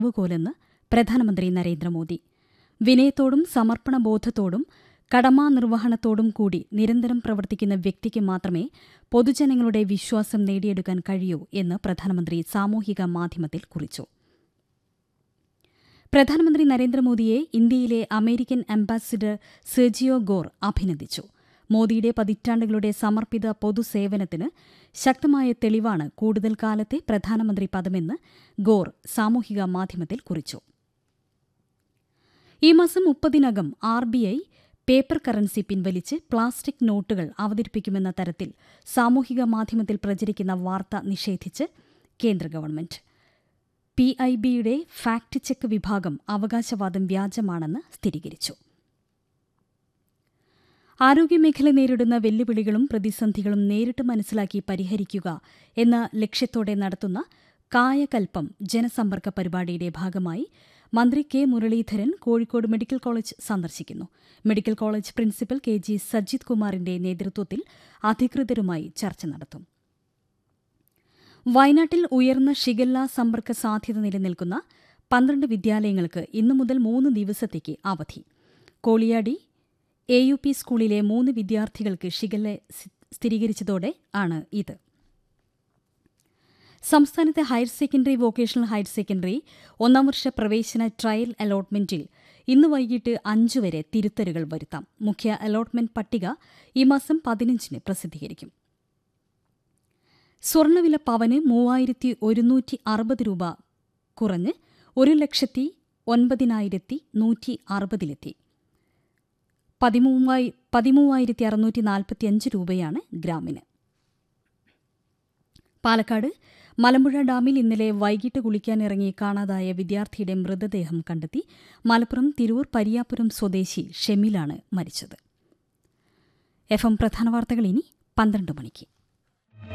വുകോലെന്ന് പ്രധാനമന്ത്രി നരേന്ദ്രമോദി വിനയത്തോടും സമർപ്പണബോധത്തോടും കടമാ നിർവഹണത്തോടും കൂടി നിരന്തരം പ്രവർത്തിക്കുന്ന വ്യക്തിക്ക് മാത്രമേ പൊതുജനങ്ങളുടെ വിശ്വാസം നേടിയെടുക്കാൻ കഴിയൂ എന്ന് പ്രധാനമന്ത്രി സാമൂഹിക മാധ്യമത്തിൽ കുറിച്ചു പ്രധാനമന്ത്രി നരേന്ദ്രമോദിയെ ഇന്ത്യയിലെ അമേരിക്കൻ അംബാസിഡർ സെർജിയോ ഗോർ അഭിനന്ദിച്ചു മോദിയുടെ പതിറ്റാണ്ടുകളുടെ സമർപ്പിത പൊതുസേവനത്തിന് ശക്തമായ തെളിവാണ് കൂടുതൽ കാലത്തെ പ്രധാനമന്ത്രി പദമെന്ന് ഗോർ സാമൂഹിക മാധ്യമത്തിൽ കുറിച്ചു ഈ മാസം മുപ്പതിനകം R B I paper currency പിൻവലിച്ച് പ്ലാസ്റ്റിക് നോട്ടുകൾ അവതരിപ്പിക്കുമെന്ന തരത്തിൽ സാമൂഹിക മാധ്യമത്തിൽ പ്രചരിക്കുന്ന വാർത്ത നിഷേധിച്ച് കേന്ദ്ര ഗവൺമെന്റ് പി ഐ ബിയുടെ ഫാക്ട് ചെക്ക് വിഭാഗം അവകാശവാദം വ്യാജമാണെന്ന് സ്ഥിരീകരിച്ചു ആരോഗ്യമേഖല നേരിടുന്ന വെല്ലുവിളികളും പ്രതിസന്ധികളും നേരിട്ട് മനസ്സിലാക്കി പരിഹരിക്കുക എന്ന ലക്ഷ്യത്തോടെ നടത്തുന്ന കായകൽപ്പം ജനസമ്പർക്ക പരിപാടിയുടെ ഭാഗമായി മന്ത്രി K Muraleedharan Kozhikode medical college സന്ദർശിക്കുന്നു medical college principal K G Sajith കുമാറിന്റെ നേതൃത്വത്തിൽ അധികൃതരുമായി ചർച്ച നടത്തും വയനാട്ടിൽ ഉയർന്ന ഷിഗല്ല സമ്പർക്ക സാധ്യത നിലനിൽക്കുന്ന പന്ത്രണ്ട് വിദ്യാലയങ്ങൾക്ക് ഇന്നു മുതൽ മൂന്ന് ദിവസത്തേക്ക് അവധി കോളിയാടി എ യു പി സ്കൂളിലെ മൂന്ന് വിദ്യാർത്ഥികൾക്ക് ഷിഗല്ല സ്ഥിരീകരിച്ചതോടെ ആണ് ഇത് സംസ്ഥാനത്തെ higher secondary vocational higher secondary ഒന്നാം വർഷ പ്രവേശന ട്രയൽ അലോട്ട്മെന്റിൽ ഇന്ന് വൈകിട്ട് അഞ്ചു വരെ തിരുത്തലുകൾ വരുത്താം മുഖ്യ അലോട്ട്മെന്റ് പട്ടിക ഈ മാസം പതിനഞ്ചിന് പ്രസിദ്ധീകരിക്കും സ്വർണ്ണവില പവന് മൂവായിരത്തി ഒരുന്നൂറ്റി അറുപത് രൂപ കുറഞ്ഞ് ഒരു ലക്ഷത്തി ഒൻപതിനായിരത്തി നൂറ്റി അറുപതിലെത്തി പതിമൂവായി പതിമൂവായിരത്തി അറുന്നൂറ്റി നാൽപ്പത്തിയഞ്ച് രൂപയാണ് ഗ്രാമിന് പാലക്കാട് മലമ്പുഴ ഡാമിൽ ഇന്നലെ വൈകിട്ട് കുളിക്കാനിറങ്ങി കാണാതായ വിദ്യാർത്ഥിയുടെ മൃതദേഹം കണ്ടെത്തി മലപ്പുറം തിരൂർ പരിയാപുരം സ്വദേശി ഷെമിലാണ് മരിച്ചത് എഫ് എം പ്രധാന വാർത്തകൾ ഇനി പന്ത്രണ്ട് മണിക്ക്